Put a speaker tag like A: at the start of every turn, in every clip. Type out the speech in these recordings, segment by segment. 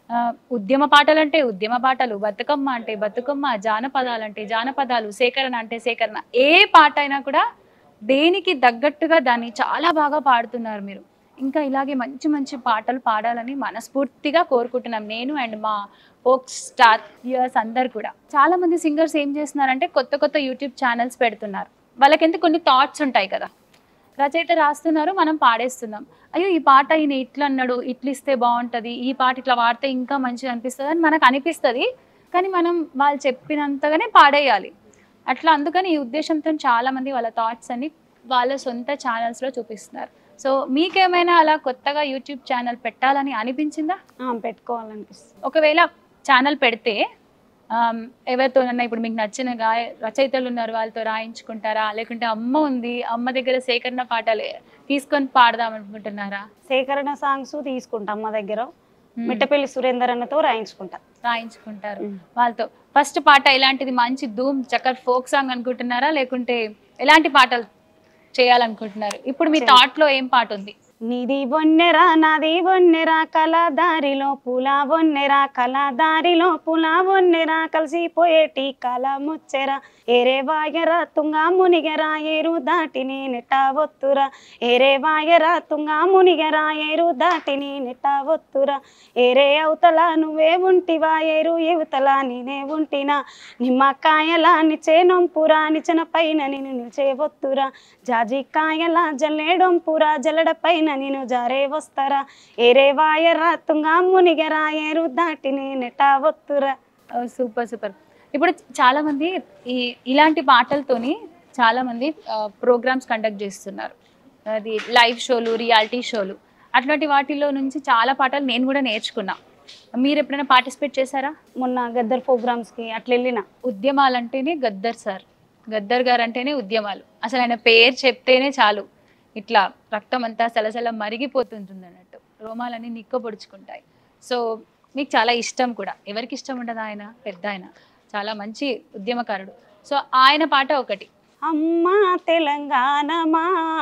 A: ఆ, ఉద్యమ పాటలు అంటే ఉద్యమ పాటలు బతుకమ్మ అంటే బతుకమ్మ జానపదాలు అంటే జానపదాలు సేకరణ అంటే సేకరణ ఏ పాట అయినా కూడా దేనికి తగ్గట్టుగా దాన్ని చాలా బాగా పాడుతున్నారు మీరు ఇంకా ఇలాగే మంచి మంచి పాటలు పాడాలని మనస్ఫూర్తిగా కోరుకుంటున్నాం నేను అండ్ మా ఫోక్ స్టార్ ఇయర్స్ అందరు కూడా చాలా మంది సింగర్స్ ఏం చేస్తున్నారంటే కొత్త కొత్త యూట్యూబ్ ఛానల్స్ పెడుతున్నారు వాళ్ళకెంత కొన్ని థాట్స్ ఉంటాయి కదా రచయిత రాస్తున్నారు మనం పాడేస్తున్నాం అయ్యో ఈ పాట ఈయన ఇట్లా అన్నాడు ఇట్లా ఇస్తే బాగుంటుంది ఈ పాట ఇట్లా వాడితే ఇంకా మంచిగా అనిపిస్తుంది అని మనకు అనిపిస్తుంది కానీ మనం వాళ్ళు చెప్పినంతగానే పాడేయాలి అట్లా అందుకని ఈ ఉద్దేశంతో చాలా మంది వాళ్ళ థాట్స్ అన్ని వాళ్ళ సొంత ఛానల్స్లో చూపిస్తున్నారు సో మీకేమైనా అలా కొత్తగా యూట్యూబ్ ఛానల్ పెట్టాలని అనిపించిందా
B: ఆ, పెట్టుకోవాలనిపిస్తుంది
A: ఒకవేళ ఛానల్ పెడితే ఆమ్, ఎవరితోనన్నా ఇప్పుడు మీకు నచ్చిన గాయ రచయితలు ఉన్నారు వాళ్ళతో రాయించుకుంటారా లేకుంటే అమ్మ ఉంది అమ్మ దగ్గర సేకరణ పాటలు తీసుకొని పాడదాం అనుకుంటున్నారా
B: సేకరణ సాంగ్స్ తీసుకుంటాం మా దగ్గర
A: మ్మ్.
B: మిట్టపల్లి సురేందర్ అన్నతో రాయించుకుంటా
A: రాయించుకుంటారు
B: మ్మ్.
A: వాళ్ళతో ఫస్ట్ పాట ఎలాంటిది మంచి ధూమ్ చక్కర్ ఫోక్ సాంగ్ అనుకుంటున్నారా లేకుంటే ఎలాంటి పాటలు చేయాలనుకుంటున్నారు ఇప్పుడు మీ
B: చేయాలి.
A: థాట్ లో ఏం పాట ఉంది
B: నీది బొన్నెరా నాది బొన్నెరా కళ దారిలో పుల బొన్నెరా కళ దారిలో పుల బొన్నెరా కలిసిపోయేటి కళ ముచ్చెరా ఏరే వాయరా తుంగా మునిగెరా ఏరు దాటిని నెట్ట ఒత్తురా ఏరే వాయరా తుంగా మునిగెరా ఏరు దాటిని నెట్ట ఒత్తురా ఏరే అవతల నువ్వే ఉంటివా ఏరు యువతల నేనే ఉంటినా నిమ్మకాయల నిచే నొంపురా నిచన పైన నేను నిలిచే ఒత్తురా జాజికాయల జల్లేడొంపురా జల్లడ పైన నేను జారే వస్తారా ఏరే వాయరా తుంగా మునిగెరా ఏరు దాటిని నెట్ట ఒత్తురా
A: సూపర్ సూపర్ ఇప్పుడు చాలా మంది ఈ ఇలాంటి పాటలతోని చాలా మంది ప్రోగ్రామ్స్ కండక్ట్ చేస్తున్నారు అది లైవ్ షోలు రియాలిటీ షోలు అట్లాంటి వాటిలో నుంచి చాలా పాటలు నేను కూడా నేర్చుకున్నా మీరు ఎప్పుడైనా పార్టిసిపేట్ చేశారా
B: మొన్న గద్దర్ ప్రోగ్రామ్స్కి అట్లా వెళ్ళిన
A: ఉద్యమాలు అంటేనే గద్దర్ సార్ గద్దర్ గారు అంటేనే ఉద్యమాలు అసలు ఆయన పేరు చెప్తేనే చాలు ఇట్లా రక్తం అంతా సలసల మరిగిపోతుంటుంది అన్నట్టు రోమాలన్నీ నిక్కపొడుచుకుంటాయి సో మీకు చాలా ఇష్టం కూడా ఎవరికి ఇష్టం ఉండదు ఆయన పెద్ద ఆయన చాలా మంచి ఉద్యమకారుడు సో ఆయన పాట ఒకటి
B: అమ్మ తెలంగాణమా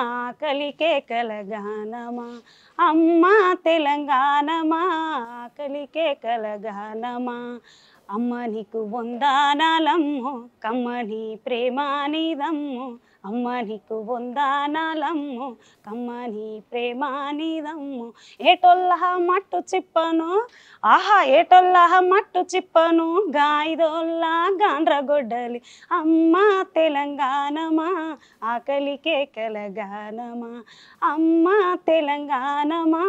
B: కలికే కలగానమా అమ్మ తెలంగాణమా కలికే కలగానమా అమ్మ నీకు వందానాలమ్ము కమ్మని ప్రేమానిదమ్ము అమ్మ నీకు వందానాలమ్ము కమ్మని ప్రేమానిదమ్ము ఏటొల్ల మట్టు చిప్పను ఆహా ఏటొల్ల మట్టు చిప్పను గాయదొల్ల గాండ్రగొడ్డలి అమ్మ తెలంగాణమా ఆకలికే కలగానమా అమ్మ తెలంగాణమా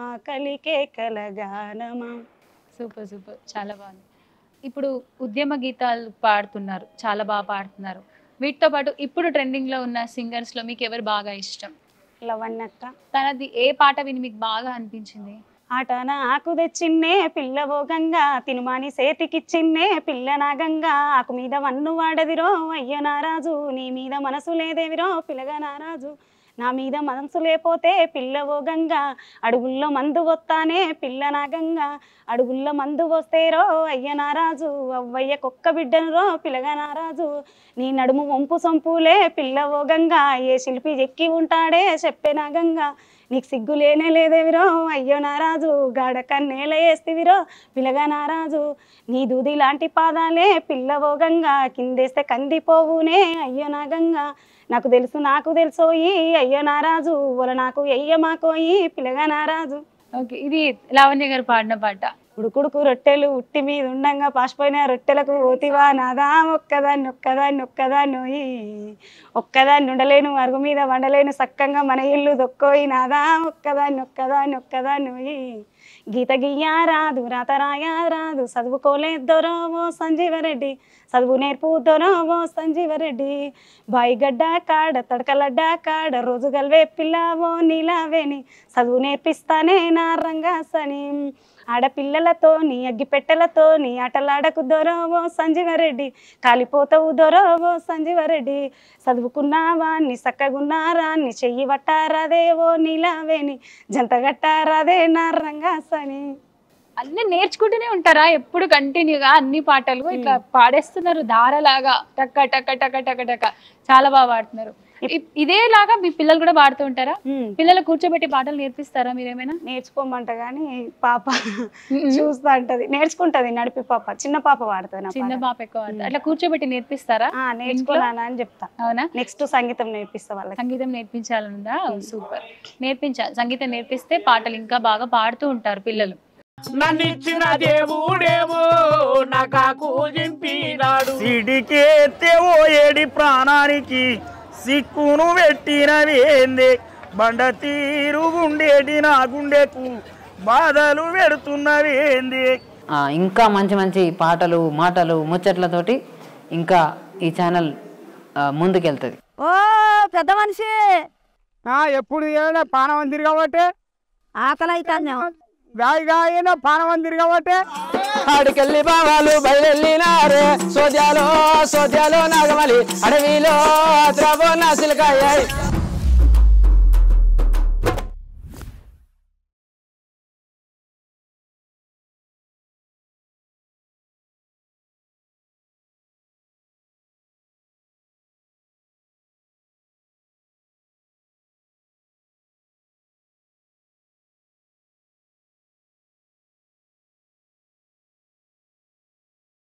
B: ఆకలికే కలగానమా
A: సూపర్ సూపర్ చాలా బాగుంది ఇప్పుడు ఉద్యమ గీతాలు పాడుతున్నారు చాలా బాగా పాడుతున్నారు వీటితో పాటు ఇప్పుడు ట్రెండింగ్లో ఉన్న సింగర్స్లో మీకు ఎవరు బాగా ఇష్టం
B: లవన్నక్క
A: తనది ఏ పాట విని మీకు బాగా అనిపించింది
B: ఆట నాకు తెచ్చిన్నే పిల్లవో గంగా తినుమాని సేతికిచ్చిన్నే పిల్ల నా గంగా ఆకు మీద వన్ను వాడదిరో అయ్యో నారాజు నీ మీద మనసు లేదేవిరో పిల్లగా నారాజు నా మీద మనసు లేపోతే పిల్లవో గంగా అడుగుల్లో మందు వస్తానే పిల్ల నా గంగా అడుగుల్లో మందు వస్తేరో అయ్య నారాజు అవ్వయ్య కుక్క బిడ్డను రో పిల్లగా నారాజు నీ నడుము వంపు సొంపులే పిల్లవో గంగా ఏ శిల్పి ఎక్కి ఉంటాడే చెప్పేనా గంగా నీకు సిగ్గు లేనే లేదేవిరో అయ్యో నారాజు గాడ కన్నేల వేస్తేవిరో పిల్లగా నారాజు నీ దూది లాంటి పాదాలే పిల్లవో గంగా కిందేస్తే కందిపోవునే అయ్యో నా గంగా నాకు తెలుసు నాకు తెలుసోయి అయ్యో నారాజు ఒల నాకు అయ్య మాకోయి పిల్లగా నారాజు
A: ఓకే ఇది లావణ్య గారు పాడిన పాట
B: ఉడుకుడుకు రొట్టెలు ఉట్టి మీద ఉండంగా పాసిపోయిన రొట్టెలకు ఓతివా నాదా ఒక్కదాన్ని ఒక్కదాన్ని ఒక్కదాన్ని నోయి ఒక్కదాన్ని ఉండలేను అరుగు మీద వండలేను సక్కంగా మన ఇల్లు దొక్కోయి నాదా ఒక్కదాన్ని ఒక్కదాన్ని ఒక్కదాన్ని నోయి గీత గీయ రాదు రాత రాయ రాదు చదువుకోలేదొరో ఓ సంజీవరెడ్డి చదువు నేర్పు దొరో సంజీవరెడ్డి బాయిగడ్డ కాడ తడకలడ్డ కాడ రోజు గల్వే పిల్లవో నీలావేని చదువు నేర్పిస్తానే నా రంగాసని ఆడపిల్లలతోని అగ్గిపెట్టెలతోని ఆటలాడకు దొరవో సంజీవరెడ్డి కాలిపోతావు దొరవో సంజీవరెడ్డి చదువుకున్నావాన్ని సక్కగున్నారాన్ని చెయ్యి పట్టారాదేవో నీలావేని జంతగట్టారాదే నా రంగాసని
A: అన్ని నేర్చుకుంటూనే ఉంటారా ఎప్పుడు కంటిన్యూగా అన్ని పాటలు ఇట్లా పాడేస్తున్నారు ధారలాగా టక్క టక్క టక్క టక్క టక్క చాలా బాగా పాడుతున్నారు ఇ- ఇదేలాగా మీ పిల్లలు కూడా పాడుతూ ఉంటారా
B: ఉమ్,
A: పిల్లలు కూర్చోబెట్టి పాటలు నేర్పిస్తారా మీరేమైనా
B: నేర్చుకోమంట కానీ పాప చూస్తా అంటది నేర్చుకుంటది నడిపి పాప చిన్న పాప పాడుతుంది నా
A: చిన్న
B: పాట.
A: పాప ఎక్కువ ఆడతారు. అట్లా కూర్చోబెట్టి నేర్పిస్తారా
B: ఆ, నేర్చుకోనానా అని చెప్తా
A: అవునా
B: నెక్స్ట్ సంగీతం నేర్పిస్తా వాళ్ళకి
A: సంగీతం నేర్పించాలనుందా సూపర్ నేర్పించాలి సంగీతం నేర్పిస్తే పాటలు ఇంకా బాగా పాడుతూ ఉంటారు పిల్లలు
C: నన్నిచ్చిన దేవుడేమో నాకు జింపినాడు
D: సిడికేస్తే ఓ ఏడి ప్రాణానికి సిక్కును పెట్టినవేందే బండ తీరు గుండేటి నా గుండెకు బాధలు పెడుతున్నవేందే
E: ఆ, ఇంకా మంచి మంచి పాటలు మాటలు ముచ్చట్లతోటి ఇంకా ఈ ఛానల్ ఆ, ముందుకెళ్తుంది
F: ఓ పెద్ద మనిషి
D: ఎప్పుడు ఏమైనా పానం తిరగబట్టే
F: ఆకలి అవుతాను
D: గాయగా అయినా పానం తిరగబట్టే
C: ఆడికెళ్ళి బావాలు బయలునారే సోద్యాలో సోద్యాలో నాగమలి అడవిలో ద్రవ నాసిలకాయ